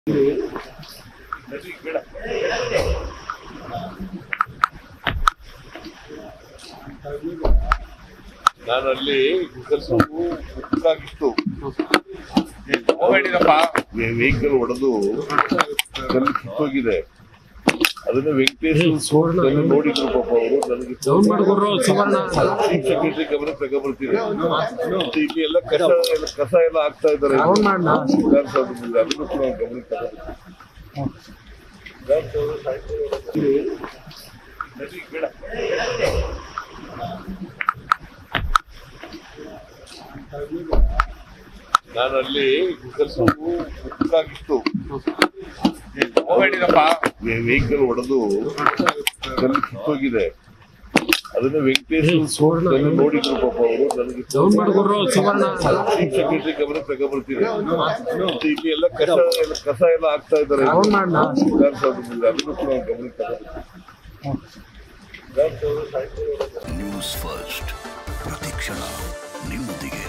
ನಾನು ಅಲ್ಲಿ ಸ್ವಲ್ಪ ಆಗಿತ್ತು ವೆಹಿಕಲ್ ಹೊಡೆದು ಕಲ್ಲು ಕಿತ್ತೋಗಿದೆ ಅದನ್ನ ವೆಂಕಟೇಶ್ ಕಲ್ಲು ನೋಡಿದ್ರು ಪಾಪ ಅವರು ನನಗೆ ಚೀಫ್ ಸೆಕ್ರೆಟರಿ ಗಮನ ತಗೊಬರ್ತೀನಿ ಮತ್ತೆ ಇಲ್ಲಿ ಎಲ್ಲ ಕಸ ಎಲ್ಲ ಕಸ ಎಲ್ಲ ಆಗ್ತಾ ಇದ್ದಾರೆ ವಿಧಾನಸೌಧದಲ್ಲಿ ಅದನ್ನು ಕೂಡ ಗಮನ ತಗೊಬರ್ತೀನಿ ವಿಧಾನಸೌಧ ಸಾಯಂಕಾಲ ನಡಿ, ಬೇಡ ನಾನು ಅಲ್ಲಿ ಸ್ವಲ್ಪ ಆಗಿತ್ತು ವೆಹಿಕಲ್ ಹೊಡೆದು ಕಲ್ಲು ಕಿತ್ತೋಗಿದೆ ಅದನ್ನ ವೆಂಕಟೇಶ್ ಕಲ್ಲು ನೋಡಿದ್ರು ಪಾಪ ಅವರು ನನಗೆ ಚೀಫ್ ಸೆಕ್ರೆಟರಿ ಗಮನ ತಗೊಬರ್ತೀನಿ ಮತ್ತೆ ಇಲ್ಲಿ ಎಲ್ಲ ಕಸ ಎಲ್ಲ ಕಸ ಎಲ್ಲ ಆಗ್ತಾ ಇದ್ದಾರೆ ವಿಧಾನಸೌಧದಲ್ಲಿ ಅದನ್ನು ಕೂಡ ಗಮನ ತಗೊಬರ್ತೀನಿ ವಿಧಾನಸೌಧ ಸಾಯಂಕಾಲ ನ್ಯೂಸ್ ಫಸ್ಟ್ ಪ್ರತಿಕ್ಷಣ ನಿಮ್ಮೊಂದಿಗೆ